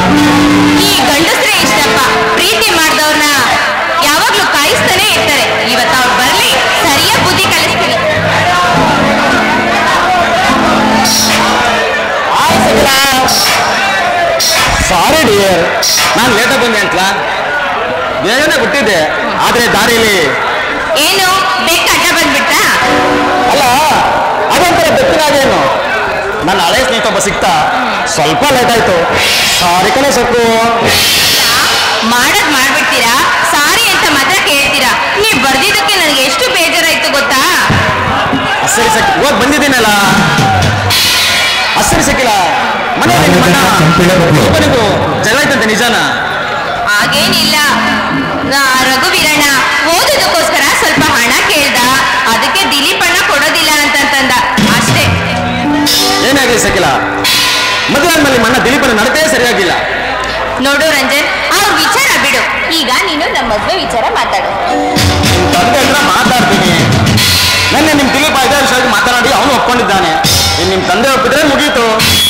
ಈ ಗಂಡಸ್ರೇ ಇಷ್ಟಪ್ಪ ಪ್ರೀತಿ ಮಾಡಿದವ್ರನ್ನ ಯಾವಾಗ್ಲೂ ಕಾಯಿಸ್ತಾನೆ ಇರ್ತಾರೆ ಇವತ್ತು ಅವ್ರು ಬರ್ಲಿ ಸರಿಯಾಗಿ ಬುದ್ಧಿ ಕಲಿಸ್ತೀನಿ ಸಾರಿ ಡಿಯರ್ ನಾನು ಲೇಟಾಗಿ ಬಂದೆ ಅಂತಲ ಬೇಗನೆ ಬಿಟ್ಟಿದ್ದೆ ಆದ್ರೆ ದಾರಿಲಿ ಏನು ಬೆಕ್ಕ ಅಡ್ಡ ಬಂದ್ಬಿಟ್ಟ ಅಲ್ಲ ಅದೊಂಥರ ಬೆತ್ತನಾಗೇನು ನನ್ನ ಹಳೆ ಸ್ನೇಹಿತ ಒಬ್ಬ ಸಿಕ್ತಾ ಸ್ವಲ್ಪ ಲೇಟ್ ಆಯ್ತು ಸಾರಿ ಕಣೆ ಸೊಕ್ಕು ಮಾಡದ್ ಮಾಡ್ಬಿಡ್ತೀರಾ ಸಾರಿ ಅಂತ ಮಾತ್ರ ಕೇಳ್ತೀರಾ ನೀವ್ ಬರ್ದಿದ್ದಕ್ಕೆ ನನಗೆ ಎಷ್ಟು ಬೇಜಾರಾಯ್ತು ಗೊತ್ತಾ ಸರಿ ಸಕ್ ಹೋಗಿ ಬಂದಿದ್ದೀನಲ್ಲ ಸರಿ ಸಿಕ್ಕಿಲ್ಲ ಮನೆಯಲ್ಲಿ ನಿಮ್ಮಣ್ಣ ಒಬ್ಬನಿಗೂ ಜಗಳ ಆಯ್ತಂತೆ ನಿಜಾನ ಹಾಗೇನಿಲ್ಲ ನಾ ರಘುವೀರಣ್ಣ ಓದೋದಕ್ಕೋಸ್ಕರ ಸ್ವಲ್ಪ ಹಣ ಕೇಳ್ದ ಅದಕ್ಕೆ ದಿಲೀಪ್ ಅಣ್ಣ ಕೊಡೋದಿಲ್ಲ ಅಂತಂತಂದ ಅಷ್ಟೇ ಏನಾಗಲಿ ಸಕಿಲ್ಲ ಮದುವೆ ಆದ್ಮೇಲೆ ನಿಮ್ಮ ಅಣ್ಣ ದಿಲೀಪನ ನಡತೆ ಸರಿಯಾಗಿಲ್ಲ ನೋಡು ರಂಜನ್ ಅವ್ರ ವಿಚಾರ ಬಿಡು ಈಗ ನೀನು ನಮ್ಮ ಮದ್ವೆ ವಿಚಾರ ಮಾತಾಡು ನಿಮ್ ತಂದೆ ಹತ್ರ ಮಾತಾಡ್ತೀನಿ ನೆನ್ನೆ ನಿಮ್ ದಿಲೀಪ ಇದೇ ವಿಷಯವಾಗಿ ಮಾತನಾಡಿ ಅವನು ಒಪ್ಕೊಂಡಿದ್ದಾನೆ ಇನ್ನು ನಿಮ್ ತಂದೆ ಒಪ್ಪಿದ್ರೆ ಮುಗೀತು